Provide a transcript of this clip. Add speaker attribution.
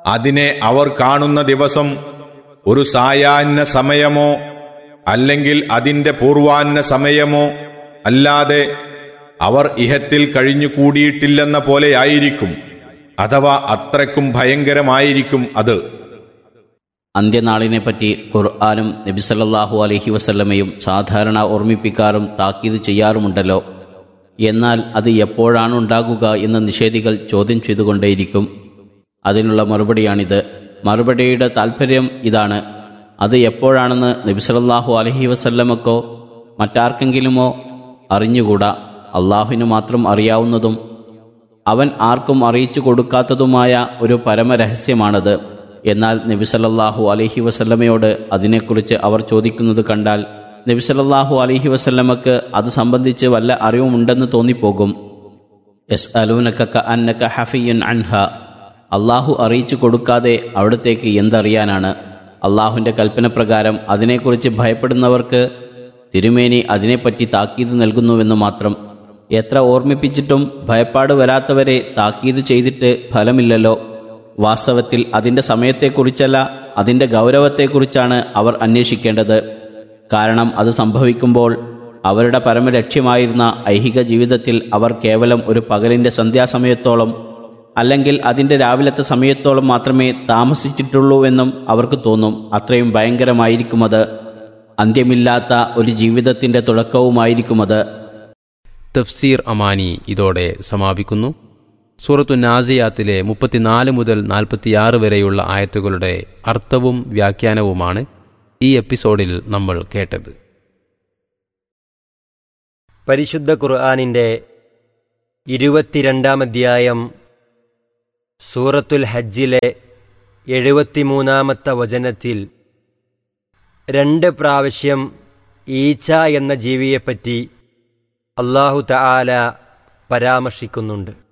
Speaker 1: അതിനെ അവർ കാണുന്ന ദിവസം ഒരു സായാഹ്ന സമയമോ അല്ലെങ്കിൽ അതിന്റെ പൂർവാഹ്ന സമയമോ അല്ലാതെ അവർ ഇഹത്തിൽ കഴിഞ്ഞു കൂടിയിട്ടില്ലെന്ന പോലെയായിരിക്കും അഥവാ അത്രയ്ക്കും ഭയങ്കരമായിരിക്കും അത്
Speaker 2: അന്ത്യനാളിനെപ്പറ്റി ഖുർആാനും നബിസല്ലാഹു അലഹി വസല്ലമയും സാധാരണ ഓർമ്മിപ്പിക്കാറും താക്കീത് ചെയ്യാറുമുണ്ടല്ലോ എന്നാൽ അത് എപ്പോഴാണ് ഉണ്ടാകുക എന്ന് നിഷേധികൾ ചോദ്യം ചെയ്തുകൊണ്ടേയിരിക്കും അതിനുള്ള മറുപടിയാണിത് മറുപടിയുടെ താൽപ്പര്യം ഇതാണ് അത് എപ്പോഴാണെന്ന് നബിസലല്ലാഹു അലഹി വസല്ലമക്കോ മറ്റാർക്കെങ്കിലുമോ അറിഞ്ഞുകൂടാ അള്ളാഹുവിന് മാത്രം അറിയാവുന്നതും അവൻ ആർക്കും അറിയിച്ചു കൊടുക്കാത്തതുമായ ഒരു പരമരഹസ്യമാണത് എന്നാൽ നബിസലല്ലാഹു അലഹി വസല്ലമയോട് അതിനെക്കുറിച്ച് അവർ ചോദിക്കുന്നത് കണ്ടാൽ നബിസലല്ലാഹു അലഹി വസല്ലമക്ക് അത് സംബന്ധിച്ച് വല്ല അറിവുമുണ്ടെന്ന് തോന്നിപ്പോകും എസ് അലൂനക്ക അന്നക്ക ഹഫിയുൻ അൻഹ അള്ളാഹു അറിയിച്ചു കൊടുക്കാതെ അവിടത്തേക്ക് എന്തറിയാനാണ് അള്ളാഹുവിൻ്റെ കൽപ്പനപ്രകാരം അതിനെക്കുറിച്ച് ഭയപ്പെടുന്നവർക്ക് തിരുമേനി അതിനെപ്പറ്റി താക്കീത് നൽകുന്നുവെന്ന് മാത്രം എത്ര ഓർമ്മിപ്പിച്ചിട്ടും ഭയപ്പാട് വരാത്തവരെ താക്കീത് ചെയ്തിട്ട് ഫലമില്ലല്ലോ വാസ്തവത്തിൽ അതിൻ്റെ സമയത്തെക്കുറിച്ചല്ല അതിൻ്റെ ഗൗരവത്തെക്കുറിച്ചാണ് അവർ അന്വേഷിക്കേണ്ടത് കാരണം അത് സംഭവിക്കുമ്പോൾ അവരുടെ പരമലക്ഷ്യമായിരുന്ന ഐഹിക ജീവിതത്തിൽ അവർ കേവലം ഒരു പകലിൻ്റെ സന്ധ്യാസമയത്തോളം അല്ലെങ്കിൽ അതിൻ്റെ രാവിലത്തെ സമയത്തോളം മാത്രമേ താമസിച്ചിട്ടുള്ളൂവെന്നും അവർക്ക് തോന്നും അത്രയും ഭയങ്കരമായിരിക്കുമത് അന്ത്യമില്ലാത്ത ഒരു ജീവിതത്തിൻ്റെ തുടക്കവുമായിരിക്കുമത്
Speaker 3: തഫ്സീർ അമാനി ഇതോടെ സമാപിക്കുന്നു സൂറത്തു നാസിയാത്തിലെ മുപ്പത്തിനാല് മുതൽ നാൽപ്പത്തിയാറ് വരെയുള്ള ആയത്തുകളുടെ അർത്ഥവും വ്യാഖ്യാനവുമാണ് ഈ എപ്പിസോഡിൽ നമ്മൾ കേട്ടത്
Speaker 4: പരിശുദ്ധ ഖുർആാനിൻ്റെ ഇരുപത്തിരണ്ടാം അധ്യായം സൂറത്തുൽ ഹജ്ജിലെ എഴുപത്തിമൂന്നാമത്തെ വചനത്തിൽ രണ്ട് പ്രാവശ്യം ഈച്ച എന്ന ജീവിയെപ്പറ്റി അള്ളാഹു തആല പരാമർശിക്കുന്നുണ്ട്